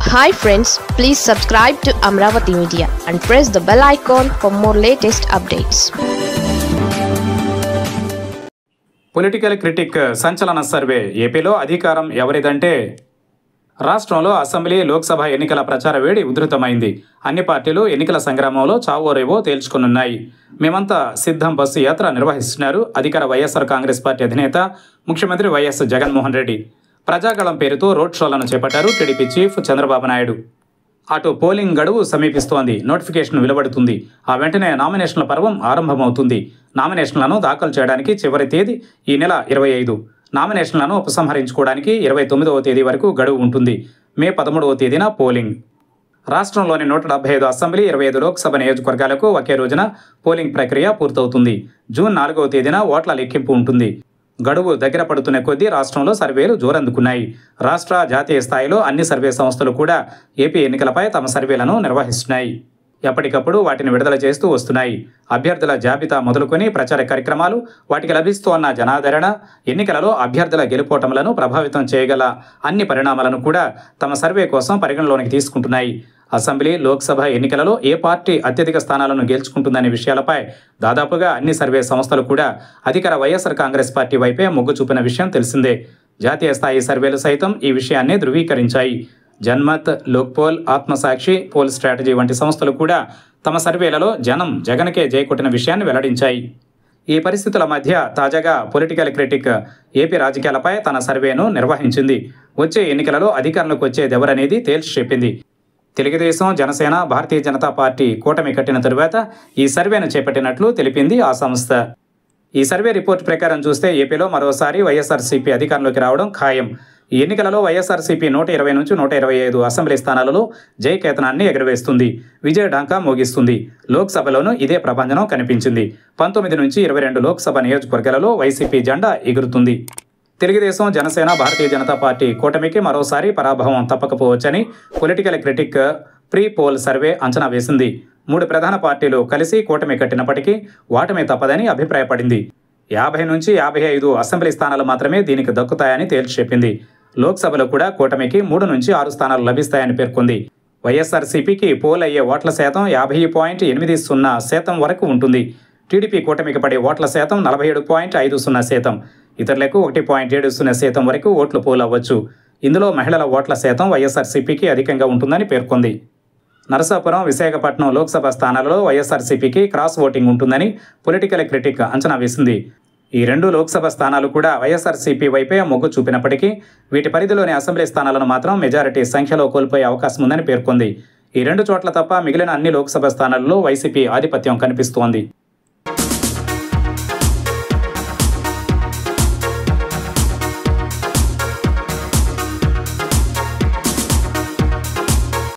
hi friends please subscribe to Amaravati media and press the bell icon for more latest updates political critic సంచలన survey ఏపీలో అధికారం ఎవరిదంటే రాష్ట్రంలో assembly Lok Sabha ఎన్నికల ప్రచార వేడి ఉధృతమైంది అన్ని పార్టీలు ఎన్నికల సంగ్రామంలో చావోరేవో తేల్చుకునున్నాయి మేమంతా సిద్ధం బస్సు యాత్ర నిర్వహిస్తున్నారు అధికార వైఎస్ఆర్ కాంగ్రెస్ పార్టీ అధినేత ముఖ్యమంత్రి వైఎస్ జగన్మోహన్ రెడ్డి ప్రజాగళం పేరుతో రోడ్ షోలను చేపట్టారు టీడీపీ చీఫ్ చంద్రబాబు నాయుడు అటు పోలింగ్ గడువు సమీపిస్తోంది నోటిఫికేషన్ వెలువడుతుంది ఆ వెంటనే నామినేషన్ల పర్వం ఆరంభమవుతుంది నామినేషన్లను దాఖలు చేయడానికి చివరి తేదీ ఈ నెల ఇరవై ఐదు నామినేషన్లను ఉపసంహరించుకోవడానికి ఇరవై తొమ్మిదవ తేదీ వరకు గడువు ఉంటుంది మే పదమూడవ తేదీన పోలింగ్ రాష్ట్రంలోని నూట డెబ్బై ఐదు అసెంబ్లీ ఇరవై ఐదు లోక్సభ నియోజకవర్గాలకు ఒకే రోజున పోలింగ్ ప్రక్రియ పూర్తవుతుంది జూన్ నాలుగవ తేదీన ఓట్ల లెక్కింపు ఉంటుంది గడువు దగ్గర పడుతున్న కొద్దీ రాష్ట్రంలో సర్వేలు జోరందుకున్నాయి రాష్ట్ర జాతీయ స్థాయిలో అన్ని సర్వే సంస్థలు కూడా ఏపీ ఎన్నికలపై తమ సర్వేలను నిర్వహిస్తున్నాయి ఎప్పటికప్పుడు వాటిని విడుదల చేస్తూ వస్తున్నాయి అభ్యర్థుల జాబితా మొదలుకొని ప్రచార కార్యక్రమాలు వాటికి లభిస్తోన్న జనాదరణ ఎన్నికలలో అభ్యర్థుల గెలుపోటములను ప్రభావితం చేయగల అన్ని పరిణామాలను కూడా తమ సర్వే కోసం పరిగణలోనికి తీసుకుంటున్నాయి అసెంబ్లీ లోక్సభ ఎన్నికలలో ఏ పార్టీ అత్యధిక స్థానాలను గెలుచుకుంటుందనే విషయాలపై దాదాపుగా అన్ని సర్వే సంస్థలు కూడా అధికార వైఎస్ఆర్ కాంగ్రెస్ పార్టీ వైపే మొగ్గు చూపిన విషయం తెలిసిందే జాతీయ స్థాయి సర్వేలు సైతం ఈ విషయాన్ని ధృవీకరించాయి జన్మత్ లోక్పోల్ ఆత్మసాక్షి పోల్ స్ట్రాటజీ వంటి సంస్థలు కూడా తమ సర్వేలలో జనం జగన్కే జయకొట్టిన విషయాన్ని వెల్లడించాయి ఈ పరిస్థితుల మధ్య తాజాగా పొలిటికల్ క్రిటిక్ ఏపీ రాజకీయాలపై తన సర్వేను నిర్వహించింది వచ్చే ఎన్నికలలో అధికారంలోకి వచ్చేది ఎవరనేది తేల్చి చెప్పింది తెలుగుదేశం జనసేన భారతీయ జనతా పార్టీ కూటమి కట్టిన తరువాత ఈ సర్వేను చేపట్టినట్లు తెలిపింది ఆ సంస్థ ఈ సర్వే రిపోర్ట్ ప్రకారం చూస్తే ఏపీలో మరోసారి వైఎస్ఆర్సీపీ అధికారంలోకి రావడం ఖాయం ఈ ఎన్నికలలో వైఎస్ఆర్సీపీ నూట ఇరవై నుంచి నూట ఇరవై ఐదు అసెంబ్లీ స్థానాలలో జయకేతనాన్ని ఎగురవేస్తుంది విజయ డాంకా మోగిస్తుంది లోక్సభలోనూ ఇదే ప్రభంజనం కనిపించింది పంతొమ్మిది నుంచి ఇరవై రెండు లోక్సభ నియోజకవర్గాలలో వైసీపీ జెండా ఎగురుతుంది తెలుగుదేశం జనసేన భారతీయ జనతా పార్టీ కూటమికి మరోసారి పరాభవం తప్పకపోవచ్చని political critic pre poll survey అంచనా వేసింది మూడు ప్రధాన పార్టీలు కలిసి కూటమి కట్టినప్పటికీ వాటమి తప్పదని అభిప్రాయపడింది యాభై నుంచి యాభై ఐదు అసెంబ్లీ స్థానాలు మాత్రమే దీనికి దక్కుతాయని తేల్చి చెప్పింది లోక్సభలో కూడా కూటమికి మూడు నుంచి ఆరు స్థానాలు లభిస్తాయని పేర్కొంది వైఎస్ఆర్సీపీకి పోల్ అయ్యే ఓట్ల శాతం యాభై పాయింట్ ఎనిమిది సున్నా శాతం వరకు ఉంటుంది టీడీపీ కూటమికి పడే ఓట్ల శాతం నలభై ఏడు పాయింట్ ఐదు సున్నా శాతం ఇతరులకు ఒకటి పాయింట్ ఏడు సున్నా శాతం వరకు ఓట్లు పోల్ అవ్వచ్చు ఇందులో మహిళల ఓట్ల శాతం వైఎస్ఆర్సీపీకి అధికంగా ఉంటుందని పేర్కొంది నరసాపురం విశాఖపట్నం లోక్సభ స్థానాలలో వైఎస్ఆర్సీపీకి క్రాస్ ఓటింగ్ ఉంటుందని పొలిటికల్ క్రిటిక్ అంచనా వేసింది ఈ రెండు లోక్సభ స్థానాలు కూడా వైఎస్ఆర్సీపీ వైపే మొగ్గు చూపినప్పటికీ వీటి పరిధిలోని అసెంబ్లీ స్థానాలను మాత్రం మెజారిటీ సంఖ్యలో కోల్పోయే అవకాశం ఉందని పేర్కొంది ఈ రెండు చోట్ల తప్ప మిగిలిన అన్ని లోక్సభ స్థానాల్లో వైసీపీ ఆధిపత్యం కనిపిస్తోంది